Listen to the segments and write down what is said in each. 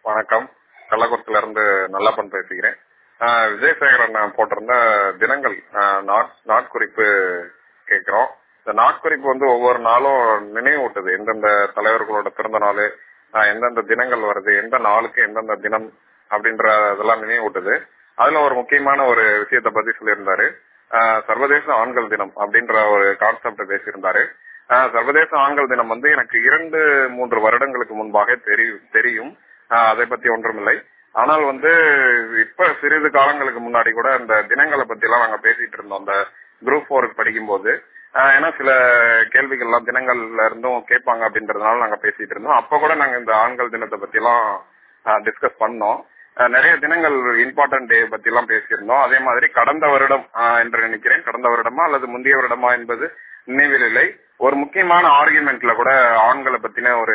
வணக்கம் கள்ளக்குறிச்சில இருந்து நல்லப்பன் பேசுகிறேன் ஆஹ் விஜயசேகரன் நான் போட்டிருந்த தினங்கள் ஆஹ் நாட் நாட்குறிப்பு கேட்கிறோம் இந்த நாட்குறிப்பு வந்து ஒவ்வொரு நாளும் நினைவூட்டுது எந்தெந்த தலைவர்களோட பிறந்த நாள் ஆஹ் எந்தெந்த தினங்கள் வருது எந்த நாளுக்கு எந்தெந்த தினம் அப்படின்ற இதெல்லாம் நினைவூட்டுது அதுல ஒரு முக்கியமான ஒரு விஷயத்தை பத்தி சொல்லியிருந்தாரு ஆஹ் சர்வதேச ஆண்கள் தினம் அப்படின்ற ஒரு கான்செப்ட் பேசியிருந்தாரு ஆஹ் சர்வதேச ஆண்கள் தினம் வந்து எனக்கு இரண்டு மூன்று வருடங்களுக்கு முன்பாக தெரியும் தெரியும் ஆஹ் அதை பத்தி ஒன்றுமில்லை ஆனால் வந்து இப்ப சிறிது காலங்களுக்கு முன்னாடி கூட இந்த தினங்களை பத்தி எல்லாம் நாங்க பேசிட்டு இருந்தோம் அந்த குரூப் ஃபோருக்கு படிக்கும் போது ஆஹ் ஏன்னா சில கேள்விகள் எல்லாம் தினங்கள்ல இருந்தும் கேட்பாங்க அப்படின்றதுனால நாங்க பேசிட்டு இருந்தோம் அப்ப கூட நாங்க இந்த ஆண்கள் தினத்தை பத்தி எல்லாம் டிஸ்கஸ் பண்ணோம் ஆஹ் நிறைய தினங்கள் இம்பார்ட்டன்ட் டே பத்தி எல்லாம் பேசியிருந்தோம் அதே மாதிரி கடந்த வருடம் ஆஹ் என்று நினைக்கிறேன் கடந்த வருடமா அல்லது முந்தைய வருடமா என்பது நினைவில் இல்லை ஒரு முக்கியமான ஆர்குமெண்ட்ல கூட ஆண்களை பத்தின ஒரு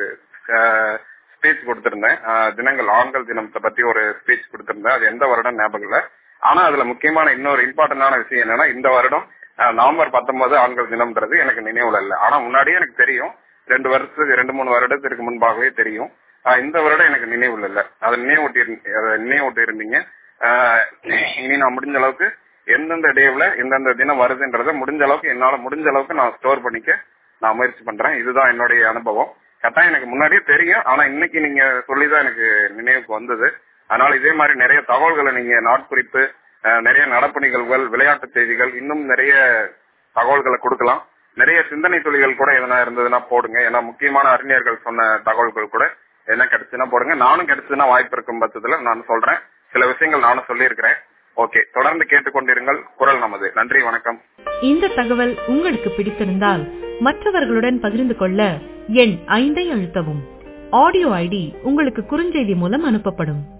ஸ்பீச் கொடுத்திருந்தேன் ஆஹ் தினங்கள் ஆண்கள் தினத்தை பத்தி ஒரு ஸ்பீச் கொடுத்திருந்தேன் அது எந்த வருடம் ஞாபகம் இல்ல ஆனா அதுல முக்கியமான இன்னொரு இம்பார்ட்டன்டான விஷயம் என்னன்னா இந்த வருடம் ஆஹ் நவம்பர் பத்தொன்பது ஆண்கள் தினம்ன்றது எனக்கு நினைவுல இல்ல ஆனா முன்னாடியே எனக்கு தெரியும் ரெண்டு வருஷத்துக்கு ரெண்டு மூணு வருடத்திற்கு முன்பாகவே தெரியும் ஆஹ் இந்த வருடம் எனக்கு நினைவுல இல்ல அதை நினைவூட்டி அதை நினைவூட்டி இருந்தீங்க ஆஹ் இனி நான் முடிஞ்ச அளவுக்கு எந்தெந்த டேவ்ல எந்தெந்த தினம் வருதுன்றத முடிஞ்ச அளவுக்கு என்னால முடிஞ்ச அளவுக்கு நான் ஸ்டோர் பண்ணிக்க நான் முயற்சி பண்றேன் இதுதான் என்னுடைய அனுபவம் கரெக்டா எனக்கு முன்னாடியே தெரியும் ஆனா இன்னைக்கு நீங்க சொல்லிதான் எனக்கு நினைவுக்கு வந்தது அதனால இதே மாதிரி நிறைய தகவல்களை நீங்க நாட்குறிப்பு அஹ், நிறைய நடப்பு நிகழ்வுகள் விளையாட்டு செய்திகள் இன்னும் நிறைய தகவல்களை கொடுக்கலாம் நிறைய சிந்தனை துளிகள் கூட எதனா இருந்ததுன்னா போடுங்க ஏன்னா முக்கியமான அறிஞர்கள் சொன்ன தகவல்கள் கூட என்ன கிடைச்சுன்னா போடுங்க நானும் கிடைச்சதுன்னா வாய்ப்பு இருக்கும் பட்சத்துல நான் சொல்றேன் சில விஷயங்கள் நானும் சொல்லியிருக்கிறேன் ஓகே தொடர்ந்து கேட்டுக்கொண்டிருங்கள் குரல் நமது நன்றி வணக்கம் இந்த தகவல் உங்களுக்கு பிடித்திருந்தால் மற்றவர்களுடன் பகிர்ந்து கொள்ள எண் ஐந்தை அழுத்தவும் ஆடியோ ஐடி உங்களுக்கு குறுஞ்செய்தி மூலம் அனுப்பப்படும்